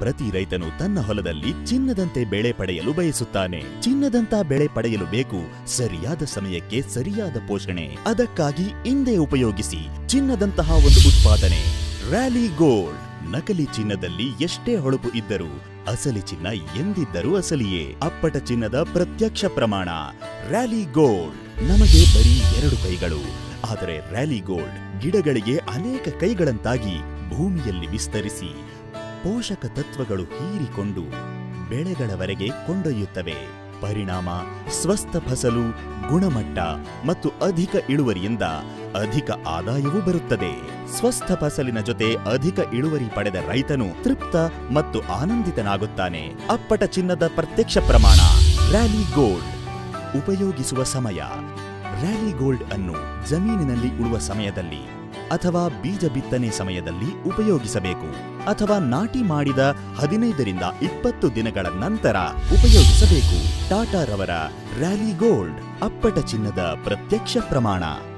ಪ್ರತಿ ರೈತನು ತನ್ನ ಹೊಲದಲ್ಲಿ ಚಿನ್ನದಂತೆ ಬೆಳೆ ಪಡೆಯಲು ಬಯಸುತ್ತಾನೆ ಚಿನ್ನದಂತ ಬೆಳೆ ಪಡೆಯಲು ಬೇಕು ಸರಿಯಾದ ಸಮಯಕ್ಕೆ ಸರಿಯಾದ ಪೋಷಣೆ ಅದಕ್ಕಾಗಿ ಇಂದೇ ಉಪಯೋಗಿಸಿ ಚಿನ್ನದಂತಹ ಒಂದು ಉತ್ಪಾದನೆ ರ್ಯಾಲಿ ಗೋಲ್ಡ್ ನಕಲಿ ಚಿನ್ನದಲ್ಲಿ ಎಷ್ಟೇ ಹೊಳಪು ಇದ್ದರೂ ಅಸಲಿ ಚಿನ್ನ ಎಂದಿದ್ದರೂ ಅಸಲಿಯೇ ಅಪ್ಪಟ ಚಿನ್ನದ ಪ್ರತ್ಯಕ್ಷ ಪ್ರಮಾಣ ರ್ಯಾಲಿ ಗೋಲ್ಡ್ ನಮಗೆ ಬರೀ ಎರಡು ಕೈಗಳು ಆದರೆ ರ್ಯಾಲಿ ಗೋಲ್ಡ್ ಗಿಡಗಳಿಗೆ ಅನೇಕ ಕೈಗಳಂತಾಗಿ ಭೂಮಿಯಲ್ಲಿ ವಿಸ್ತರಿಸಿ ಪೋಷಕ ತತ್ವಗಳು ಹೀರಿಕೊಂಡು ಬೆಳೆಗಳವರೆಗೆ ಕೊಂಡೊಯ್ಯುತ್ತವೆ ಪರಿಣಾಮ ಸ್ವಸ್ಥ ಫಸಲು ಗುಣಮಟ್ಟ ಮತ್ತು ಅಧಿಕ ಇಳುವರಿಯಿಂದ ಅಧಿಕ ಆದಾಯವೂ ಬರುತ್ತದೆ ಸ್ವಸ್ಥ ಫಸಲಿನ ಜೊತೆ ಅಧಿಕ ಇಳುವರಿ ಪಡೆದ ರೈತನು ತೃಪ್ತ ಮತ್ತು ಆನಂದಿತನಾಗುತ್ತಾನೆ ಅಪ್ಪಟ ಚಿನ್ನದ ಪ್ರತ್ಯಕ್ಷ ಪ್ರಮಾಣ ರ್ಯಾಲಿ ಗೋಲ್ಡ್ ಉಪಯೋಗಿಸುವ ಸಮಯ ರ್ಯಾಲಿ ಗೋಲ್ಡ್ ಅನ್ನು ಜಮೀನಿನಲ್ಲಿ ಉಳುವ ಸಮಯದಲ್ಲಿ ಅಥವಾ ಬೀಜ ಬಿತ್ತನೆ ಸಮಯದಲ್ಲಿ ಉಪಯೋಗಿಸಬೇಕು ಅಥವಾ ನಾಟಿ ಮಾಡಿದ ಹದಿನೈದರಿಂದ ಇಪ್ಪತ್ತು ದಿನಗಳ ನಂತರ ಉಪಯೋಗಿಸಬೇಕು ಟಾಟಾರವರ ರ್ಯಾಲಿ ಗೋಲ್ಡ್ ಅಪ್ಪಟ ಚಿನ್ನದ ಪ್ರತ್ಯಕ್ಷ ಪ್ರಮಾಣ